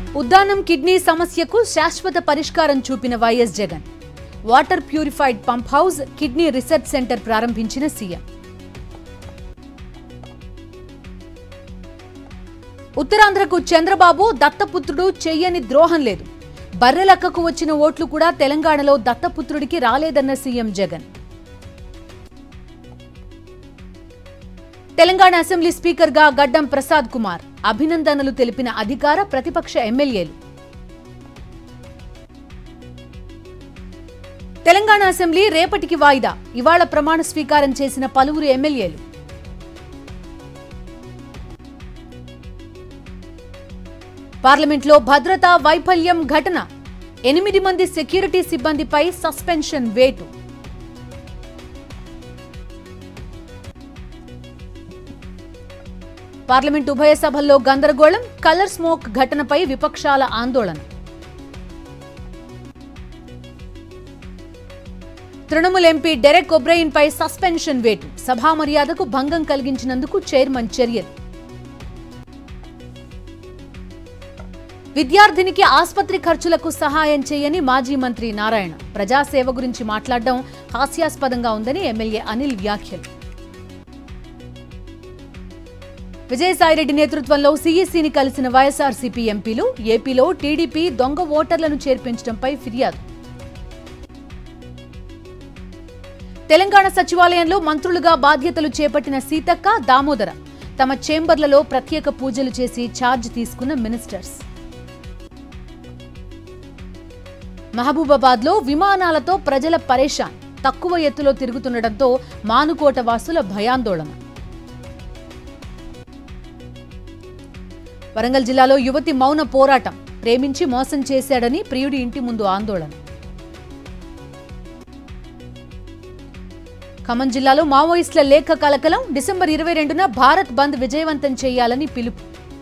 Uddanam kidney సమస్యకు శాశ్వత పరిష్కారం చూపిన YS Jagan water purified pump house kidney research centre ప్రారంభించిన సీఎం ఉత్తరాంధ్రకు చంద్రబాబు దత్తపుత్రుడు చెయ్యని ద్రోహం లేదు బర్రెలక్కకు వచ్చిన ఓట్లు కూడా తెలంగాణలో దత్తపుత్రుడికి రాలేదన్న సీఎం జగన్ తెలంగాణ అసెంబ్లీ స్పీకర్గా గడ్డం ప్రసాద్ కుమార్ అభినందనలు తెలిపిన అధికార ప్రతిపక్ష ఎమ్మెల్యేలు తెలంగాణ అసెంబ్లీ రేపటికి వాయిదా ఇవాళ ప్రమాణ స్వీకారం చేసిన పలువురు ఎమ్మెల్యేలు పార్లమెంట్లో భద్రతా వైఫల్యం ఘటన ఎనిమిది మంది సెక్యూరిటీ సిబ్బందిపై సస్పెన్షన్ వేటు పార్లమెంట్ ఉభయ సభల్లో గందరగోళం కలర్ స్మోక్ ఘటనపై విపక్షాల ఆందోళన తృణమూల్ ఎంపీ డెరెక్ ఒబ్రెయిన్ పై సస్పెన్షన్ వేటు సభా మర్యాదకు భంగం కలిగించినందుకు చైర్మన్ చర్యలు విద్యార్థినికి ఆస్పత్రి ఖర్చులకు సహాయం చేయని మాజీ మంత్రి నారాయణ ప్రజాసేవ గురించి మాట్లాడడం హాస్యాస్పదంగా ఉందని ఎమ్మెల్యే అనిల్ వ్యాఖ్యలు విజయసాయిరెడ్డి నేతృత్వంలో సీఈసీని కలిసిన వైఎస్ఆర్సీపీ ఎంపీలు ఏపీలో టీడీపీ దొంగ ఓటర్లను చేర్పించడంపై ఫిర్యాదు తెలంగాణ సచివాలయంలో మంత్రులుగా బాధ్యతలు చేపట్టిన సీతక్క దామోదర తమ చేంబర్లలో ప్రత్యేక పూజలు చేసి ఛార్జ్ తీసుకున్న మినిస్టర్స్ మహబూబాబాద్ లో విమానాలతో ప్రజల పరేషాన్ తక్కువ ఎత్తులో తిరుగుతుండటంతో మానుకోట వాసుల భయాందోళన వరంగల్ జిల్లాలో యువతి మౌన పోరాటం ప్రేమించి మోసం చేశాడని ప్రియుడి ఇంటి ముందు ఆందోళన ఖమ్మం జిల్లాలో మావోయిస్టుల లేఖ కలకలం డిసెంబర్ ఇరవై రెండున భారత్ బంద్ విజయవంతం చేయాలని పిలుపు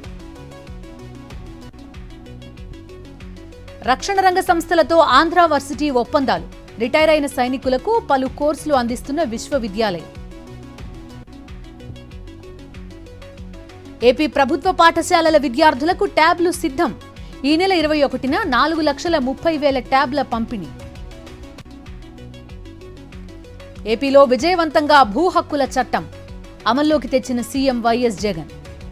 రక్షణ రంగ సంస్థలతో ఆంధ్ర వర్సిటీ ఒప్పందాలు రిటైర్ అయిన సైనికులకు పలు కోర్సులు అందిస్తున్న విశ్వవిద్యాలయం ఏపీ ప్రభుత్వ పాఠశాలల విద్యార్థులకు ట్యాబ్లు సిద్ధం ఈ నెల ఇరవై ఒకటిన నాలుగు లక్షల ముప్పై వేల ట్యాబ్ల పంపిణీ ఏపీలో విజయవంతంగా భూ హక్కుల చట్టం అమల్లోకి తెచ్చిన సీఎం వైఎస్ జగన్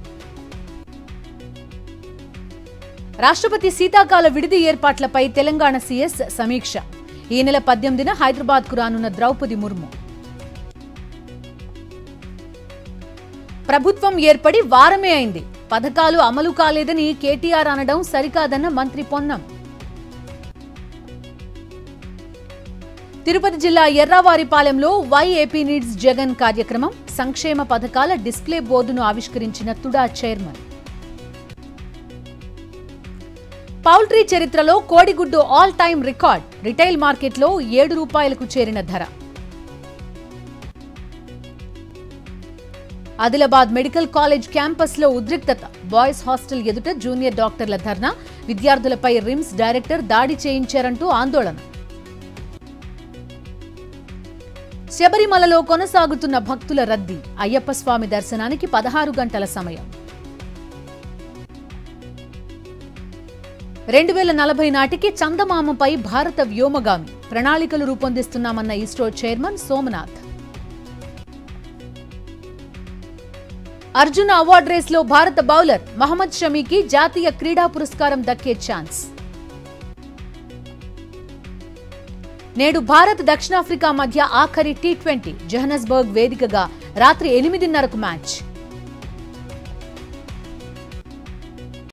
రాష్ట్రపతి శీతాకాల విడిది ఏర్పాట్లపై తెలంగాణ సీఎస్ సమీక్ష ఈ నెల పద్దెనిమిదిన హైదరాబాద్కు రానున్న ద్రౌపది ముర్ము ప్రభుత్వం ఏర్పడి వారమే అయింది పథకాలు అమలు కాలేదని కేటీఆర్ అనడం సరికాదన్న మంత్రి పొన్నం తిరుపతి జిల్లా ఎర్రావారిపాలెంలో వై ఏపీ నీడ్స్ జగన్ కార్యక్రమం సంక్షేమ పథకాల డిస్ప్లే బోర్డును ఆవిష్కరించిన తుడా చైర్మన్ పౌల్ట్రీ చరిత్రలో కోడిగుడ్డు ఆల్ టైమ్ రికార్డ్ రిటైల్ మార్కెట్లో ఏడు రూపాయలకు చేరిన ధర ఆదిలాబాద్ మెడికల్ కాలేజ్ క్యాంపస్లో ఉద్రిక్తత బాయ్స్ హాస్టల్ ఎదుట జూనియర్ డాక్టర్ల ధర్నా విద్యార్థులపై రిమ్స్ డైరెక్టర్ దాడి చేయించారంటూ ఆందోళన శబరిమలలో కొనసాగుతున్న భక్తుల రద్దీ అయ్యప్ప స్వామి దర్శనానికి పదహారు గంటల సమయం రెండు వేల నలభై నాటికి చందమామపై భారత వ్యోమగామి ప్రణాళికలు రూపొందిస్తున్నామన్న ఇస్రో చైర్మన్ సోమనాథ్ అర్జున అవార్డు రేస్లో భారత బౌలర్ మహమ్మద్ షమీకి జాతీయ క్రీడా పురస్కారం దక్కే ఛాన్స్ నేడు భారత్ దక్షిణాఫ్రికా మధ్య ఆఖరి టీ ట్వంటీ జోహనస్బర్గ్ వేదికగా రాత్రి ఎనిమిదిన్నరకు మ్యాచ్